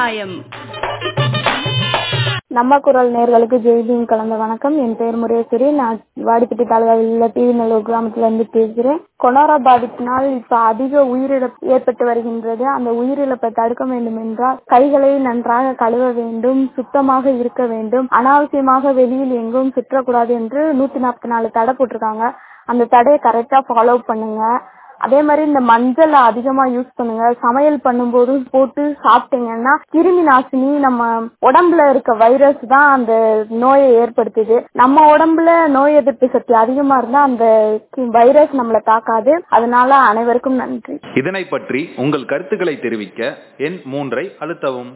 நியாயம் நம்ம குரல் நேர்களுக்கு ஜெய்பீம் கலந்த வணக்கம் என் பெயர் முரேஸ்வரி நான் வாடிப்பட்டி தாலுகாவில் உள்ள டிவிநல்லூர் கிராமத்துல இருந்து பேசுகிறேன் கொனோரா பாதிப்பினால் இப்ப அதிக உயிரிழப்பு ஏற்பட்டு வருகின்றது அந்த உயிரிழப்பை தடுக்க வேண்டும் என்றால் கைகளை நன்றாக கழுவ வேண்டும் சுத்தமாக இருக்க வேண்டும் அனாவசியமாக வெளியில் எங்கும் சுற்றக்கூடாது என்று நூத்தி நாற்பத்தி நாலு தடை போட்டிருக்காங்க அந்த தடையை கரெக்டா ஃபாலோ பண்ணுங்க அதே மாதிரி இந்த மஞ்சள் அதிகமா யூஸ் பண்ணுங்க சமையல் பண்ணும்போது போட்டு சாப்பிட்டீங்கன்னா கிருமி நாசினி நம்ம உடம்புல இருக்க வைரஸ் தான் அந்த நோயை ஏற்படுத்துது நம்ம உடம்புல நோய் எதிர்ப்பு சக்தி அதிகமா இருந்தா அந்த வைரஸ் நம்மளை தாக்காது அதனால அனைவருக்கும் நன்றி இதனை பற்றி உங்கள் கருத்துக்களை தெரிவிக்க எண் மூன்றை அழுத்தவும்